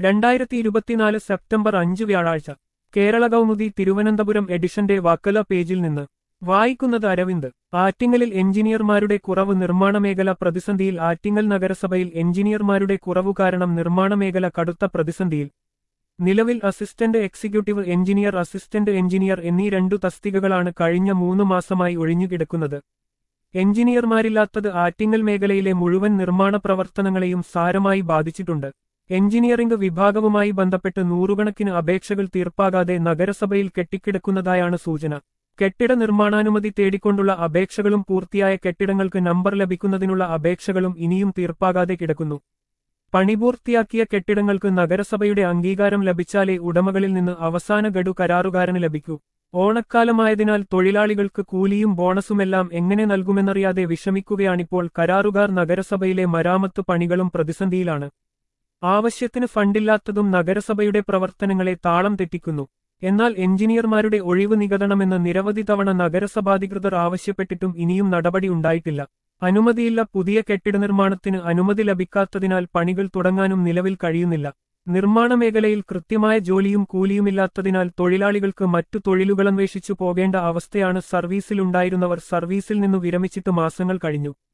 രണ്ടായിരത്തി ഇരുപത്തിനാല് സെപ്റ്റംബർ അഞ്ച് വ്യാഴാഴ്ച കേരള കൗമുദി തിരുവനന്തപുരം എഡിഷന്റെ വാക്കല പേജിൽ നിന്ന് വായിക്കുന്നത് അരവിന്ദ് ആറ്റിങ്ങലിൽ എഞ്ചിനീയർമാരുടെ കുറവ് നിർമ്മാണ മേഖല പ്രതിസന്ധിയിൽ ആറ്റിങ്ങൽ നഗരസഭയിൽ എഞ്ചിനീയർമാരുടെ കുറവു കാരണം നിർമ്മാണ മേഖല കടുത്ത പ്രതിസന്ധിയിൽ നിലവിൽ assistant executive engineer assistant engineer എന്നീ രണ്ടു തസ്തികകളാണ് കഴിഞ്ഞ മൂന്ന് മാസമായി ഒഴിഞ്ഞുകിടക്കുന്നത് എഞ്ചിനീയർമാരില്ലാത്തത് ആറ്റിങ്ങൽ മേഖലയിലെ മുഴുവൻ നിർമ്മാണ പ്രവർത്തനങ്ങളെയും സാരമായി ബാധിച്ചിട്ടുണ്ട് എഞ്ചിനീയറിംഗ് വിഭാഗവുമായി ബന്ധപ്പെട്ട് നൂറുകണക്കിന് അപേക്ഷകൾ തീർപ്പാകാതെ നഗരസഭയിൽ കെട്ടിക്കിടക്കുന്നതായാണ് സൂചന കെട്ടിട നിർമ്മാണാനുമതി തേടിക്കൊണ്ടുള്ള അപേക്ഷകളും പൂർത്തിയായ കെട്ടിടങ്ങൾക്ക് നമ്പർ ലഭിക്കുന്നതിനുള്ള അപേക്ഷകളും ഇനിയും തീർപ്പാകാതെ കിടക്കുന്നു പണിപൂർത്തിയാക്കിയ കെട്ടിടങ്ങൾക്ക് നഗരസഭയുടെ അംഗീകാരം ലഭിച്ചാലേ ഉടമകളിൽ നിന്ന് അവസാന ഗഡു കരാറുകാരന് ലഭിക്കൂ ഓണക്കാലമായതിനാൽ തൊഴിലാളികൾക്ക് കൂലിയും ബോണസുമെല്ലാം എങ്ങനെ നൽകുമെന്നറിയാതെ വിഷമിക്കുകയാണിപ്പോൾ കരാറുകാർ നഗരസഭയിലെ മരാമത്ത് പണികളും പ്രതിസന്ധിയിലാണ് ആവശ്യത്തിന് ഫണ്ടില്ലാത്തതും നഗരസഭയുടെ പ്രവർത്തനങ്ങളെ താളം തെറ്റിക്കുന്നു എന്നാൽ എഞ്ചിനീയർമാരുടെ ഒഴിവ് നികതണമെന്ന് നിരവധി തവണ നഗരസഭാധികൃതർ ആവശ്യപ്പെട്ടിട്ടും ഇനിയും നടപടി ഉണ്ടായിട്ടില്ല അനുമതിയില്ല പുതിയ കെട്ടിട നിർമ്മാണത്തിന് അനുമതി ലഭിക്കാത്തതിനാൽ പണികൾ തുടങ്ങാനും നിലവിൽ കഴിയുന്നില്ല നിർമ്മാണ മേഖലയിൽ കൃത്യമായ ജോലിയും കൂലിയുമില്ലാത്തതിനാൽ തൊഴിലാളികൾക്ക് മറ്റു തൊഴിലുകളന്വേഷിച്ചു പോകേണ്ട അവസ്ഥയാണ് സർവീസിലുണ്ടായിരുന്നവർ സർവീസിൽ നിന്നു വിരമിച്ചിട്ട് മാസങ്ങൾ കഴിഞ്ഞു